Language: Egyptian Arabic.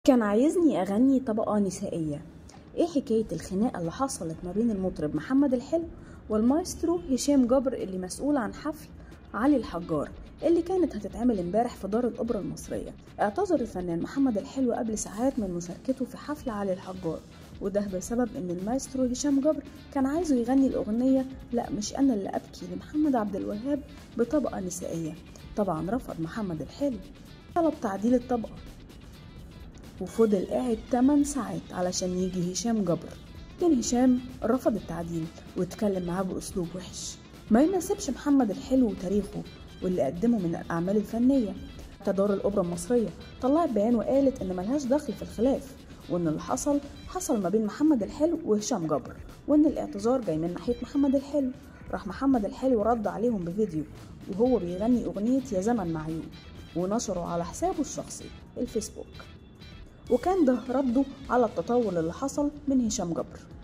كان عايزني أغني طبقة نسائية إيه حكاية الخناقة اللي حصلت ما بين المطرب محمد الحلو والمايسترو هشام جبر اللي مسؤول عن حفل علي الحجار اللي كانت هتتعمل امبارح في دار الأوبرا المصرية اعتذر الفنان محمد الحلو قبل ساعات من مشاركته في حفل علي الحجار وده بسبب ان المايسترو هشام جبر كان عايزه يغني الأغنية لا مش أنا اللي أبكي لمحمد عبد الوهاب بطبقة نسائية طبعا رفض محمد الحلو طلب تعديل الطبقة وفضل قاعد 8 ساعات علشان يجي هشام جبر لكن هشام رفض التعديل واتكلم معاه بأسلوب وحش ما يناسبش محمد الحلو وتاريخه واللي قدمه من الأعمال الفنية دار الأوبرا المصرية طلعت بيان وقالت إن ملهاش دخل في الخلاف وإن اللي حصل حصل ما بين محمد الحلو وهشام جبر وإن الاعتذار جاي من ناحية محمد الحلو راح محمد الحلو رد عليهم بفيديو وهو بيغني أغنية يا زمن معيوب ونشره على حسابه الشخصي الفيسبوك وكان ده رده على التطاول اللي حصل من هشام جبر